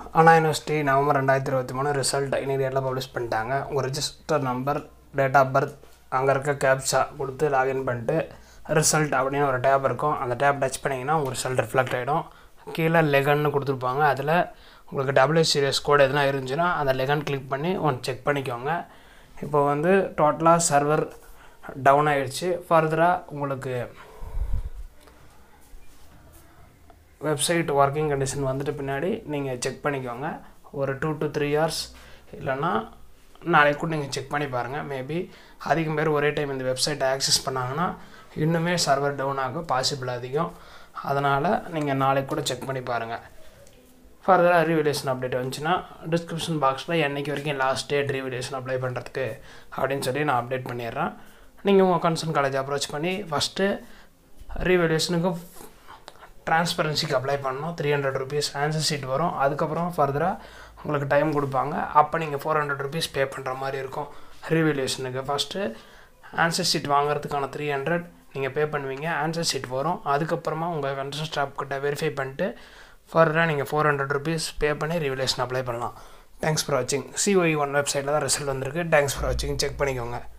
அண்ணா university November ரெண்டாயிரத்தி இருபத்தி மூணு ரிசல்ட் இனிடியேட்டில் பப்ளிஷ் பண்ணிட்டாங்க உங்கள் register number date of birth அங்கே இருக்க கேப்சா கொடுத்து லாகின் பண்ணிட்டு ரிசல்ட் அப்படின்னு ஒரு டேப் இருக்கும் அந்த டேப் டச் பண்ணிங்கன்னா உங்கள் ரிசல்ட் ரிஃப்ளெக்ட் ஆகிடும் கீழே லெகன்னு கொடுத்துருப்பாங்க அதில் உங்களுக்கு டபிள்யூ சீரியஸ் கோட் எதுனா இருந்துச்சுன்னா அந்த லெகன் கிளிக் பண்ணி ஒன்று செக் பண்ணிக்கோங்க இப்போ வந்து டோட்டலாக சர்வர் டவுன் ஆகிடுச்சு ஃபர்தராக உங்களுக்கு வெப்சைட் ஒர்க்கிங் கண்டிஷன் வந்துட்டு பின்னாடி நீங்கள் செக் பண்ணிக்கோங்க ஒரு டூ டு த்ரீ ஹவர்ஸ் இல்லைன்னா நாளைக்கு கூட நீங்கள் செக் பண்ணி பாருங்கள் மேபி அதிகம் பேர் ஒரே டைம் இந்த வெப்சைட்டை ஆக்சஸ் பண்ணாங்கன்னா இன்னுமே சர்வர் டவுன் ஆகும் பாசிபிள் அதிகம் அதனால் நீங்கள் நாளைக்கு கூட செக் பண்ணி பாருங்கள் ஃபர்தராக ரீவல்யூஷன் அப்டேட் வந்துச்சுன்னா டிஸ்கிரிப்ஷன் பாக்ஸில் என்றைக்கு வரைக்கும் லாஸ்ட் டேட் ரீவல்யூஷன் அப்ளை பண்ணுறதுக்கு அப்படின்னு சொல்லி நான் அப்டேட் பண்ணிடுறேன் நீங்கள் உங்கள் கன்சர்ன் காலேஜ் அப்ரோச் பண்ணி ஃபஸ்ட்டு ரீவல்யூஷனுக்கு ட்ரான்ஸ்பரன்சிக்கு அப்ளை பண்ணணும் three hundred rupees answer sheet வரும் அதுக்கப்புறம் ஃபர்தராக உங்களுக்கு டைம் கொடுப்பாங்க அப்போ நீங்கள் ஃபோர் ஹண்ட்ரட் ருபீஸ் பே பண்ணுற மாதிரி இருக்கும் ரீவல்யூஷனுக்கு ஃபஸ்ட்டு ஆன்சர் ஷீட் வாங்குறதுக்கான த்ரீ ஹண்ட்ரட் நீங்கள் பே பண்ணுவீங்க ஆன்சர் ஷீட் வரும் அதுக்கப்புறமா உங்கள் கன்சர்ன் ஸ்டாப் கிட்ட வெரிஃபை பண்ணிட்டு ஃபர்தராக நீங்கள் ஃபோர் ஹண்ட்ரட் ருபீஸ் பே பண்ணி ரிவலேஷன் அப்ளை பண்ணலாம் தேங்க்ஸ் ஃபார் வாட்சிங் சிஓஇ ஒன் வெப்சைட்டில் தான் ரிசல்ட் வந்திருக்கு தேங்க்ஸ் ஃபார் வாட்சிங் செக் பண்ணிக்கோங்க